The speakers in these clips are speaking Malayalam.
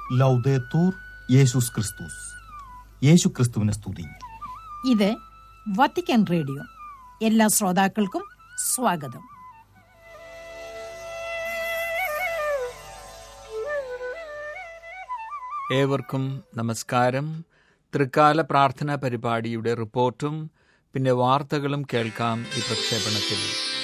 ലൗദേത്തൂർ യേശുസ് ക്രിസ്തുസ് യേശു ക്രിസ്തുവിനെ സ്തുതി ഇത് വത്തിക്കാൻ റേഡിയോ എല്ലാ ശ്രോതാക്കൾക്കും സ്വാഗതം ഏവർക്കും നമസ്കാരം തൃക്കാല പ്രാർത്ഥനാ പരിപാടിയുടെ റിപ്പോർട്ടും പിന്നെ വാർത്തകളും കേൾക്കാം ഈ പ്രക്ഷേപണത്തിൽ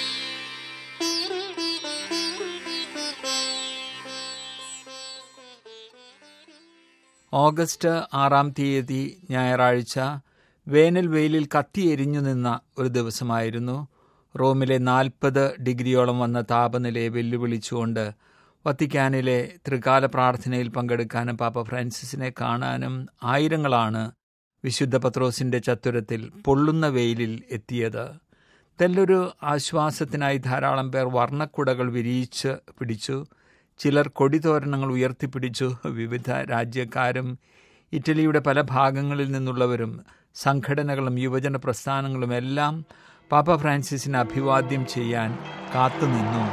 ഓഗസ്റ്റ് ആറാം തീയതി ഞായറാഴ്ച വേനൽ വെയിലിൽ കത്തിയെരിഞ്ഞു നിന്ന ഒരു ദിവസമായിരുന്നു റോമിലെ നാൽപ്പത് ഡിഗ്രിയോളം വന്ന താപനിലയെ വെല്ലുവിളിച്ചുകൊണ്ട് വത്തിക്കാനിലെ ത്രികാല പ്രാർത്ഥനയിൽ പങ്കെടുക്കാനും പാപ്പ ഫ്രാൻസിസിനെ കാണാനും ആയിരങ്ങളാണ് വിശുദ്ധ പത്രോസിന്റെ ചത്തുരത്തിൽ പൊള്ളുന്ന വെയിലിൽ എത്തിയത് തെല്ലൊരു ആശ്വാസത്തിനായി ധാരാളം പേർ വർണ്ണക്കുടകൾ വിരിയിച്ച് പിടിച്ചു ചിലർ കൊടിതോരണങ്ങൾ ഉയർത്തിപ്പിടിച്ചു വിവിധ രാജ്യക്കാരും ഇറ്റലിയുടെ പല ഭാഗങ്ങളിൽ നിന്നുള്ളവരും സംഘടനകളും യുവജന പ്രസ്ഥാനങ്ങളും എല്ലാം പാപ്പ ഫ്രാൻസിസിനെ അഭിവാദ്യം ചെയ്യാൻ കാത്തുനിന്നു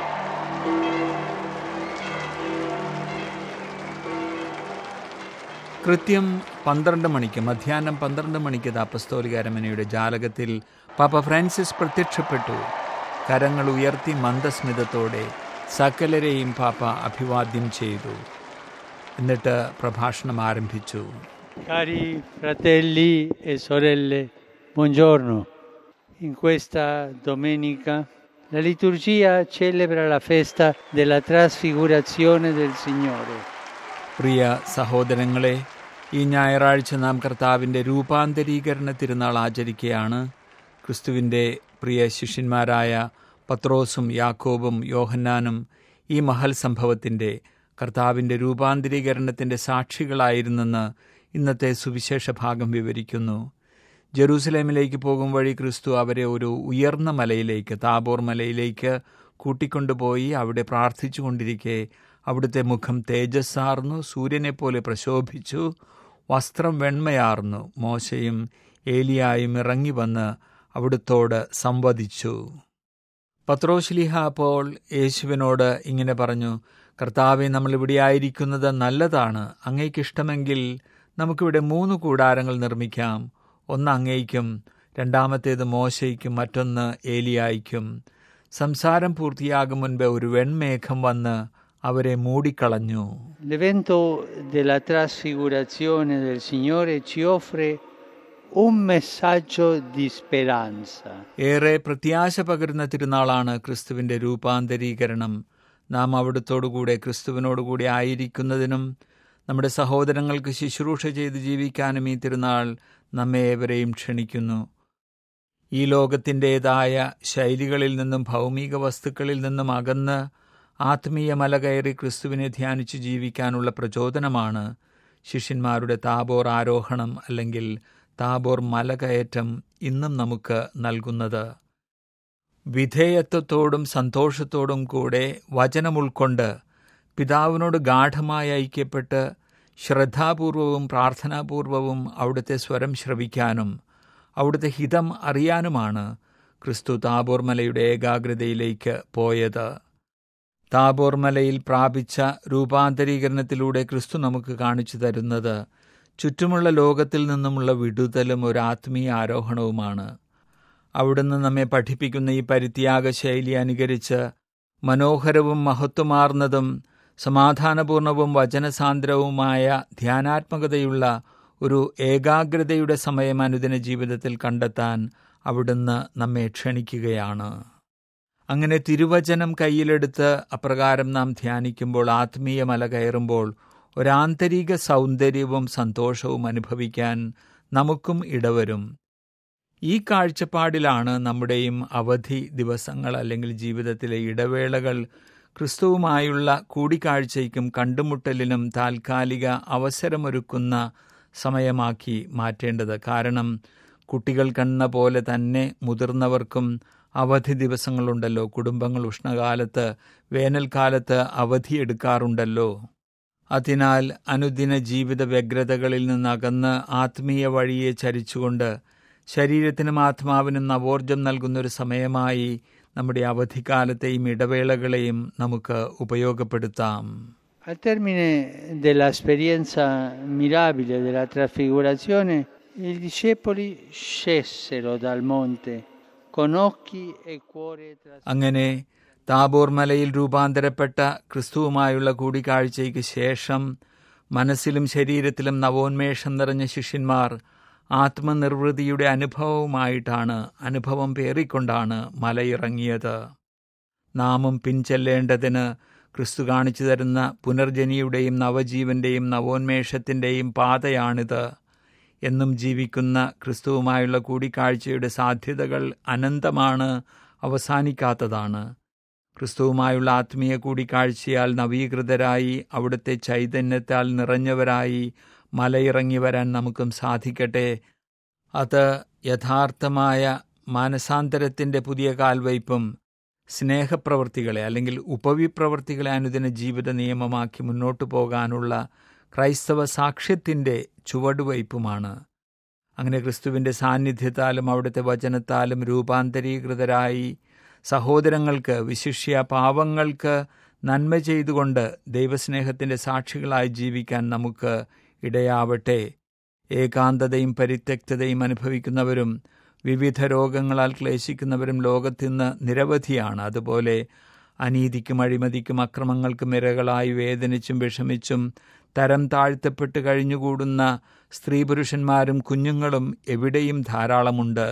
കൃത്യം പന്ത്രണ്ട് മണിക്ക് മധ്യാഹ്നം പന്ത്രണ്ട് മണിക്ക് അപ്പസ്തോലിക അരമനയുടെ ജാലകത്തിൽ പാപ്പ ഫ്രാൻസിസ് പ്രത്യക്ഷപ്പെട്ടു കരങ്ങൾ ഉയർത്തി മന്ദസ്മിതത്തോടെ സകലരെയും പാപ്പ അഭിവാദ്യം ചെയ്തു എന്നിട്ട് പ്രഭാഷണം ആരംഭിച്ചു Cari fratelli e sorelle, buongiorno. In questa domenica la liturgia celebra la festa della trasfigurazione del Signore. പ്രിയ സഹോദരങ്ങളെ ഈ ഞായറാഴ്ച നാം കർത്താവിൻ്റെ രൂപാന്തരീകരണ തിരുനാൾ ആചരിക്കുകയാണ് ക്രിസ്തുവിൻ്റെ പ്രിയ ശിഷ്യന്മാരായ പത്രോസും യാക്കോബും യോഹന്നാനും ഈ മഹൽ സംഭവത്തിൻ്റെ കർത്താവിൻ്റെ രൂപാന്തരീകരണത്തിൻ്റെ സാക്ഷികളായിരുന്നെന്ന് ഇന്നത്തെ സുവിശേഷ ഭാഗം വിവരിക്കുന്നു ജെറൂസലേമിലേക്ക് പോകും വഴി ക്രിസ്തു അവരെ ഒരു ഉയർന്ന മലയിലേക്ക് താബോർ മലയിലേക്ക് കൂട്ടിക്കൊണ്ടുപോയി അവിടെ പ്രാർത്ഥിച്ചു കൊണ്ടിരിക്കെ അവിടുത്തെ മുഖം തേജസ്സാർന്നു സൂര്യനെപ്പോലെ പ്രശോഭിച്ചു വസ്ത്രം വെണ്മയാർന്നു മോശയും ഏലിയായും ഇറങ്ങി വന്ന് അവിടുത്തോട് സംവദിച്ചു പത്രോശ്ലിഹ അപ്പോൾ യേശുവിനോട് ഇങ്ങനെ പറഞ്ഞു കർത്താവെ നമ്മളിവിടെ ആയിരിക്കുന്നത് നല്ലതാണ് അങ്ങേക്കിഷ്ടമെങ്കിൽ നമുക്കിവിടെ മൂന്ന് കൂടാരങ്ങൾ നിർമ്മിക്കാം ഒന്ന് അങ്ങേയ്ക്കും രണ്ടാമത്തേത് മോശയ്ക്കും മറ്റൊന്ന് ഏലിയായിക്കും സംസാരം പൂർത്തിയാകും മുൻപ് ഒരു വെൺമേഘം വന്ന് അവരെ മൂടിക്കളഞ്ഞു L'evento della trasfigurazione del Signore ci offre un messaggio di speranza. ഏറെ പ്രത്യാശ പകരുന്ന തിരുനാളാണ് ക്രിസ്തുവിന്റെ രൂപാന്തരീകരണം നാം അവിടുത്തോടുകൂടെ ക്രിസ്തുവിനോടുകൂടി ആയിരിക്കുന്നതിനും നമ്മുടെ സഹോദരങ്ങൾക്ക് ശുശ്രൂഷ ചെയ്ത് ജീവിക്കാനും ഈ തിരുനാൾ നമ്മെ ഏവരെയും ക്ഷണിക്കുന്നു ഈ ലോകത്തിൻ്റെതായ ശൈലികളിൽ നിന്നും ഭൗമിക വസ്തുക്കളിൽ നിന്നും അകന്ന് ആത്മീയ മല കയറി ക്രിസ്തുവിനെ ധ്യാനിച്ച് ജീവിക്കാനുള്ള പ്രചോദനമാണ് ശിഷ്യന്മാരുടെ താബോർ ആരോഹണം അല്ലെങ്കിൽ താബോർ മലകയറ്റം ഇന്നും നമുക്ക് നൽകുന്നത് വിധേയത്വത്തോടും സന്തോഷത്തോടും കൂടെ വചനം ഉൾക്കൊണ്ട് പിതാവിനോട് ഗാഠമായി ഐക്യപ്പെട്ട് ശ്രദ്ധാപൂർവവും പ്രാർത്ഥനാപൂർവവും അവിടുത്തെ സ്വരം ശ്രവിക്കാനും അവിടുത്തെ ഹിതം അറിയാനുമാണ് ക്രിസ്തു താബോർ മലയുടെ ഏകാഗ്രതയിലേക്ക് പോയത് താബോർ മലയിൽ പ്രാപിച്ച രൂപാന്തരീകരണത്തിലൂടെ ക്രിസ്തു നമുക്ക് കാണിച്ചു തരുന്നത് ചുറ്റുമുള്ള ലോകത്തിൽ നിന്നുമുള്ള വിടുതലും ഒരു ആത്മീയ ആരോഹണവുമാണ് അവിടുന്ന് നമ്മെ പഠിപ്പിക്കുന്ന ഈ പരിത്യാഗ ശൈലി അനുകരിച്ച് മനോഹരവും മഹത്വമാർന്നതും സമാധാനപൂർണവും വചനസാന്ദ്രവുമായ ധ്യാനാത്മകതയുള്ള ഒരു ഏകാഗ്രതയുടെ സമയം അനുദിന ജീവിതത്തിൽ കണ്ടെത്താൻ അവിടുന്ന് നമ്മെ ക്ഷണിക്കുകയാണ് അങ്ങനെ തിരുവചനം കയ്യിലെടുത്ത് അപ്രകാരം നാം ധ്യാനിക്കുമ്പോൾ ആത്മീയ മല കയറുമ്പോൾ ഒരാന്തരിക സൗന്ദര്യവും സന്തോഷവും അനുഭവിക്കാൻ നമുക്കും ഇടവരും ഈ കാഴ്ചപ്പാടിലാണ് നമ്മുടെയും അവധി ദിവസങ്ങൾ അല്ലെങ്കിൽ ജീവിതത്തിലെ ഇടവേളകൾ ക്രിസ്തുവുമായുള്ള കൂടിക്കാഴ്ചയ്ക്കും കണ്ടുമുട്ടലിനും താൽക്കാലിക അവസരമൊരുക്കുന്ന സമയമാക്കി മാറ്റേണ്ടത് കാരണം കുട്ടികൾ കണ്ണ പോലെ തന്നെ മുതിർന്നവർക്കും അവധി ദിവസങ്ങളുണ്ടല്ലോ കുടുംബങ്ങൾ ഉഷ്ണകാലത്ത് വേനൽക്കാലത്ത് അവധിയെടുക്കാറുണ്ടല്ലോ അതിനാൽ അനുദിന ജീവിത വ്യഗ്രതകളിൽ നിന്നകന്ന് ആത്മീയ വഴിയെ ചരിച്ചുകൊണ്ട് ശരീരത്തിനും ആത്മാവിനും നവോർജം നൽകുന്നൊരു സമയമായി നമ്മുടെ അവധിക്കാലത്തെയും ഇടവേളകളെയും നമുക്ക് ഉപയോഗപ്പെടുത്താം Al termine dell'esperienza mirabile della trasfigurazione, i discepoli scesero dal monte con occhi e cuore trasfigurati. അങ്ങനെ താബോർ മലയിൽ രൂപാന്തരപ്പെട്ട ക്രിസ്തുവുമായുള്ള കൂടിക്കാഴ്ചയ്ക്ക് ശേഷം മനസ്സിലും ശരീരത്തിലും നവോന്മേഷം നിറഞ്ഞ ശിഷ്യന്മാർ ആത്മനിർവൃതിയുടെ അനുഭവവുമായിട്ടാണ് അനുഭവം പേറിക്കൊണ്ടാണ് മലയിറങ്ങിയത് നാമും പിൻചെല്ലേണ്ടതിന് ക്രിസ്തു കാണിച്ചു തരുന്ന പുനർജനിയുടെയും നവജീവന്റെയും നവോന്മേഷത്തിന്റെയും പാതയാണിത് എന്നും ജീവിക്കുന്ന ക്രിസ്തുവുമായുള്ള കൂടിക്കാഴ്ചയുടെ സാധ്യതകൾ അനന്തമാണ് അവസാനിക്കാത്തതാണ് ക്രിസ്തുവുമായുള്ള ആത്മീയ കൂടിക്കാഴ്ചയാൽ നവീകൃതരായി അവിടുത്തെ ചൈതന്യത്താൽ നിറഞ്ഞവരായി മലയിറങ്ങി വരാൻ നമുക്കും സാധിക്കട്ടെ അത് യഥാർത്ഥമായ മാനസാന്തരത്തിൻ്റെ പുതിയ കാൽവയ്പും സ്നേഹപ്രവൃത്തികളെ അല്ലെങ്കിൽ ഉപവിപ്രവൃത്തികളെ അനുദിന ജീവിത നിയമമാക്കി മുന്നോട്ടു പോകാനുള്ള ക്രൈസ്തവ സാക്ഷ്യത്തിൻ്റെ ചുവടുവയ്പുമാണ് അങ്ങനെ ക്രിസ്തുവിൻ്റെ സാന്നിധ്യത്താലും അവിടുത്തെ വചനത്താലും രൂപാന്തരീകൃതരായി സഹോദരങ്ങൾക്ക് വിശിഷ്യ പാവങ്ങൾക്ക് നന്മ ചെയ്തുകൊണ്ട് ദൈവസ്നേഹത്തിൻ്റെ സാക്ഷികളായി ജീവിക്കാൻ നമുക്ക് ഇടയാവട്ടെ ഏകാന്തതയും പരിത്യക്തതയും അനുഭവിക്കുന്നവരും വിവിധ രോഗങ്ങളാൽ ക്ലേശിക്കുന്നവരും ലോകത്തിന്ന് നിരവധിയാണ് അതുപോലെ അനീതിക്കും അഴിമതിക്കും അക്രമങ്ങൾക്കും ഇരകളായി വേദനിച്ചും വിഷമിച്ചും തരം താഴ്ത്തപ്പെട്ട് കഴിഞ്ഞുകൂടുന്ന സ്ത്രീ പുരുഷന്മാരും കുഞ്ഞുങ്ങളും എവിടെയും ധാരാളമുണ്ട്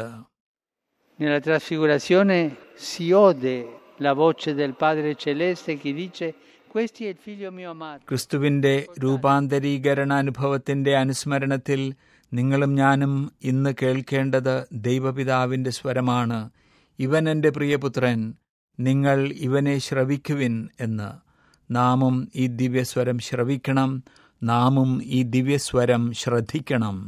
Nella trasfigurazione si ode la voce del Padre Celeste che dice questo è il figlio mio amato. ക്രിസ്തുവിന്റെ രൂപാന്തരീകരണ അനുഭവത്തിന്റെ അനുസ്മരണത്തിൽ നിങ്ങളും ഞാനും ഇന്ന് കേൾക്കേണ്ടത് ദൈവപിതാവിന്റെ സ്വരമാണ് ഇവൻ എൻ്റെ പ്രിയപുത്രൻ നിങ്ങൾ ഇവനെ ശ്രവിക്കുവിൻ എന്ന് നാമും ഈ ദിവ്യസ്വരം ശ്രവിക്കണം നാമും ഈ ദിവ്യസ്വരം ശ്രദ്ധിക്കണം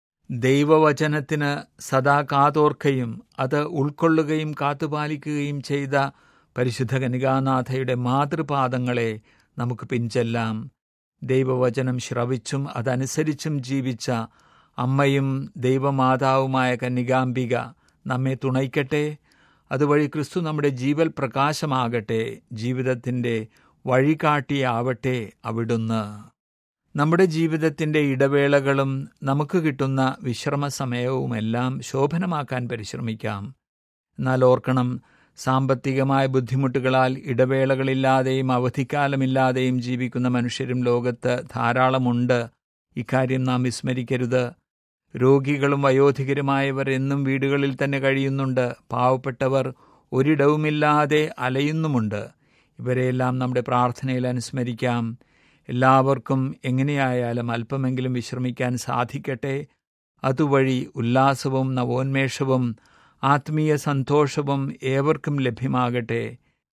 ദൈവവചനത്തിന് സദാ കാതോർക്കയും അത് ഉൾക്കൊള്ളുകയും കാത്തുപാലിക്കുകയും ചെയ്ത പരിശുദ്ധ കനികാനാഥയുടെ മാതൃപാദങ്ങളെ നമുക്ക് പിൻചെല്ലാം ദൈവവചനം ശ്രവിച്ചും അതനുസരിച്ചും ജീവിച്ച അമ്മയും ദൈവമാതാവുമായ കന്യകാംബിക നമ്മെ തുണയ്ക്കട്ടെ അതുവഴി ക്രിസ്തു നമ്മുടെ ജീവൽ പ്രകാശമാകട്ടെ ജീവിതത്തിൻ്റെ വഴികാട്ടിയാവട്ടെ അവിടുന്ന് നമ്മുടെ ജീവിതത്തിൻ്റെ ഇടവേളകളും നമുക്ക് കിട്ടുന്ന വിശ്രമ സമയവുമെല്ലാം ശോഭനമാക്കാൻ പരിശ്രമിക്കാം എന്നാൽ ഓർക്കണം സാമ്പത്തികമായ ബുദ്ധിമുട്ടുകളാൽ ഇടവേളകളില്ലാതെയും അവധിക്കാലമില്ലാതെയും ജീവിക്കുന്ന മനുഷ്യരും ലോകത്ത് ധാരാളമുണ്ട് ഇക്കാര്യം നാം വിസ്മരിക്കരുത് രോഗികളും വയോധികരുമായവർ എന്നും വീടുകളിൽ തന്നെ കഴിയുന്നുണ്ട് പാവപ്പെട്ടവർ ഒരിടവുമില്ലാതെ അലയുന്നുമുണ്ട് ഇവരെയെല്ലാം നമ്മുടെ പ്രാർത്ഥനയിൽ അനുസ്മരിക്കാം എല്ലാവർക്കും എങ്ങനെയായാലും അല്പമെങ്കിലും വിശ്രമിക്കാൻ സാധിക്കട്ടെ അതുവഴി ഉല്ലാസവും നവോന്മേഷവും ആത്മീയ സന്തോഷവും ഏവർക്കും ലഭ്യമാകട്ടെ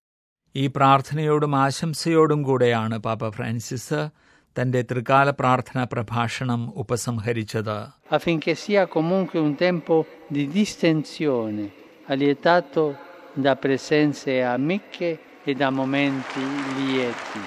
ഈ പ്രാർത്ഥനയോടും ആശംസയോടും കൂടെയാണ് പാപ്പ ഫ്രാൻസിസ് തന്റെ ത്രികാല പ്രാർത്ഥനാ പ്രഭാഷണം ഉപസംഹരിച്ചത് affinché sia comunque un tempo di distensione, allietato da presenze amiche e da momenti lieti.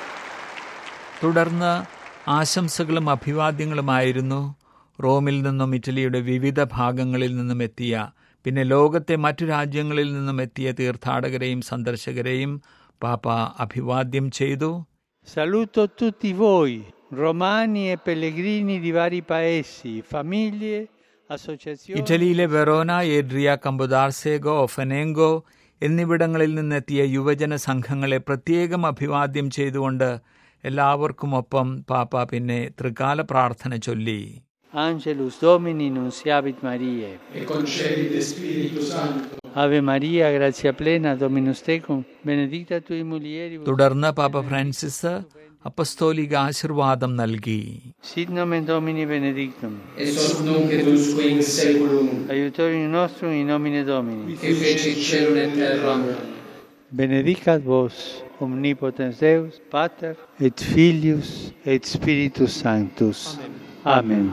തുടർന്ന് ആശംസകളും അഭിവാദ്യങ്ങളുമായിരുന്നു റോമിൽ നിന്നും ഇറ്റലിയുടെ വിവിധ ഭാഗങ്ങളിൽ നിന്നും എത്തിയ പിന്നെ ലോകത്തെ മറ്റു രാജ്യങ്ങളിൽ നിന്നും എത്തിയ തീർത്ഥാടകരെയും സന്ദർശകരെയും പാപ്പ അഭിവാദ്യം ചെയ്തു Saluto tutti voi, romani e pellegrini di vari paesi, famiglie, associazioni. ഇറ്റലിയിലെ വെറോന ഏഡ്രിയ കമ്പുദാർസേഗോ ഒഫനേങ്കോ എന്നിവിടങ്ങളിൽ നിന്നെത്തിയ യുവജന സംഘങ്ങളെ പ്രത്യേകം അഭിവാദ്യം ചെയ്തുകൊണ്ട് എല്ലാവർക്കുമൊപ്പം പാപ്പ പിന്നെ ത്രികാല പ്രാർത്ഥന ചൊല്ലി Angelus Domini nunciavit Mariae. e concedite Spiritu Santo, Ave Maria, grazia plena, Dominus tecum, benedicta tui mulieribus. തുടർന്ന് പാപ്പ ഫ്രാൻസിസ് അപ്പസ്തോലിക ആശീർവാദം നൽകി Sit nomen Domini benedictum. et soc nunc et usque in seculum, Aiutorium nostrum in nomine Domini. qui fecit celum et terram, Benedicat vos, omnipotens Deus, Pater, et Filius, et Spiritus Sanctus. Amen.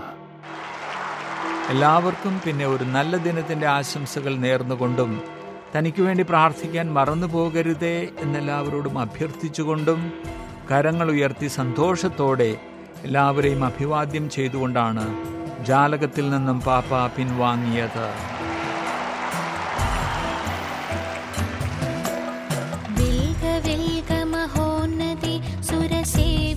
എല്ലാവർക്കും പിന്നെ ഒരു നല്ല ദിനത്തിന്റെ ആശംസകൾ നേർന്നുകൊണ്ടും തനിക്ക് വേണ്ടി പ്രാർത്ഥിക്കാൻ മറന്നു പോകരുതേ എന്നെല്ലാവരോടും അഭ്യർത്ഥിച്ചുകൊണ്ടും കരങ്ങൾ ഉയർത്തി സന്തോഷത്തോടെ എല്ലാവരെയും അഭിവാദ്യം ചെയ്തുകൊണ്ടാണ് ജാലകത്തിൽ നിന്നും പാപ്പ പിൻവാങ്ങിയത് വിൽക വിൽക മഹോന്നതി സുരസേവ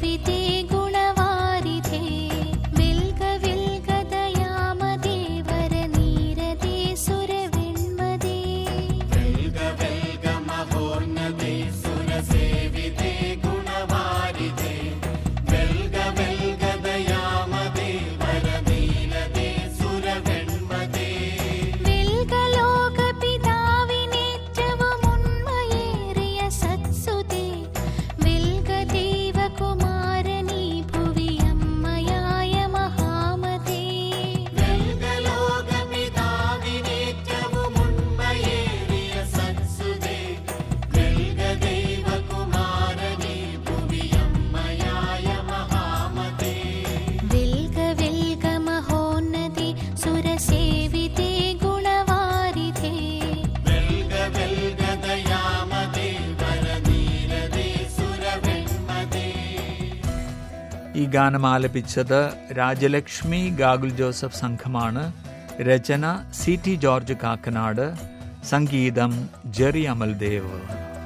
ഗാനം ആലപിച്ചത് രാജലക്ഷ്മി ഗാഗുൽ ജോസഫ് സംഘമാണ് രചന സി ടി ജോർജ് കാക്കനാട് സംഗീതം ജെറി അമൽദേവ്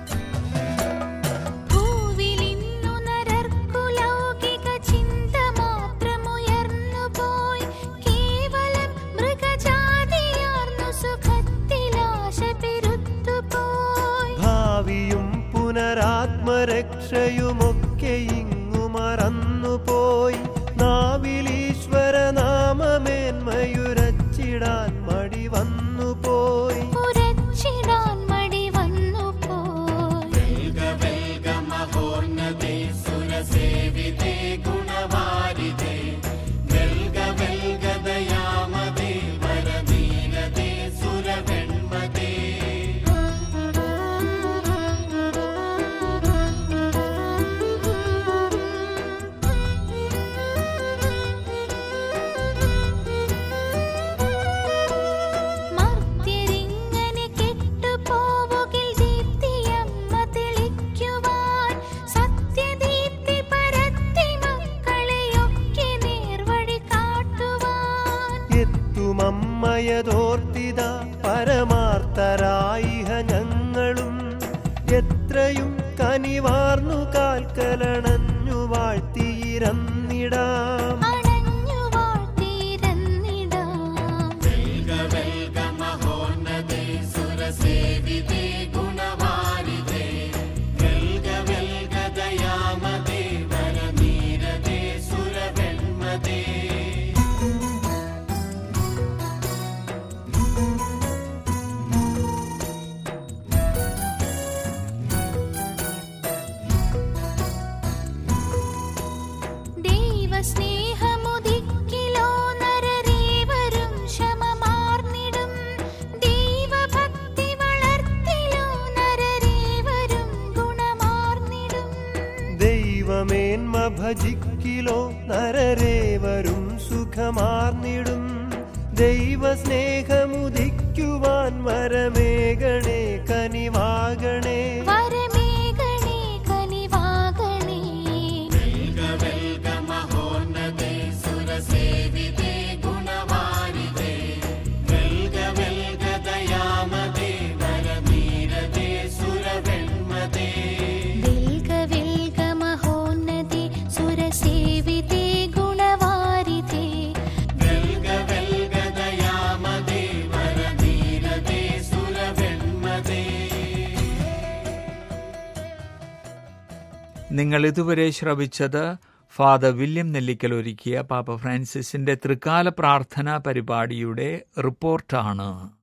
ഭൂവിലിന്നു നരർക്കു ലൗകിക ചിന്ത മാത്രമുയർന്നുപോയി കേവലം മൃഗജാതിയാർന്നു സുഖത്തിലാശ പെരുത്തുപോയി ഭാവിയും പുനരാത്മരക്ഷയുമൊക്കെ ഇങ്ങു മറന്നുപോയി നാവിലീശ്വര നാമമേന്മയുരച്ചിടാൻ മടി വന്നുപോയി ഉരച്ചിടാൻ മടി വന്നുപോയി മർത്യരിങ്ങനെ കെട്ടുപോവുകിൽ ദീപ്തിയമ്മ തെളിക്കുവാൻ സത്യദീപ്തി പരത്തി മക്കളെയൊക്കെ നേർവഴി കാട്ടുവാൻ എത്തുമമ്മയതോർത്തിത പരമാർത്ഥരായിഹ ഞങ്ങളും എത്രയും കനിവാർന്നു കാൽക്കലണഞ്ഞു വാഴ്ത്തിയിരന്നിടാം അണഞ്ഞു വാഴ്ത്തിയിരുന്നിടാം ദൈവസ്നേഹമുദിക്കിലോ നരരേവരും ശമമാർന്നിടും ദൈവഭക്തി വളർത്തിലോ നരരേവരും ഗുണമാർന്നിടും ദൈവമേന്മ ഭജിക്കിലോ നരരേവരും സുഖമാർന്നിടും ദൈവസ്നേഹമുദിക്കുവാൻ വരമേകണേ കനിവാകണേ വരമേകണേ കനിവാകണേ വിൽക വിൽക മഹോന്നതി സുരസേവിതേ ഗുണവാരിതേ നിങ്ങൾ ഇതുവരെ ശ്രവിച്ചത് ഫാദർ വില്യം നെല്ലിക്കൽ ഒരുക്കിയ പാപ്പ ഫ്രാൻസിസിന്റെ ത്രികാല പ്രാർത്ഥനാ പരിപാടിയുടെ റിപ്പോർട്ടാണ്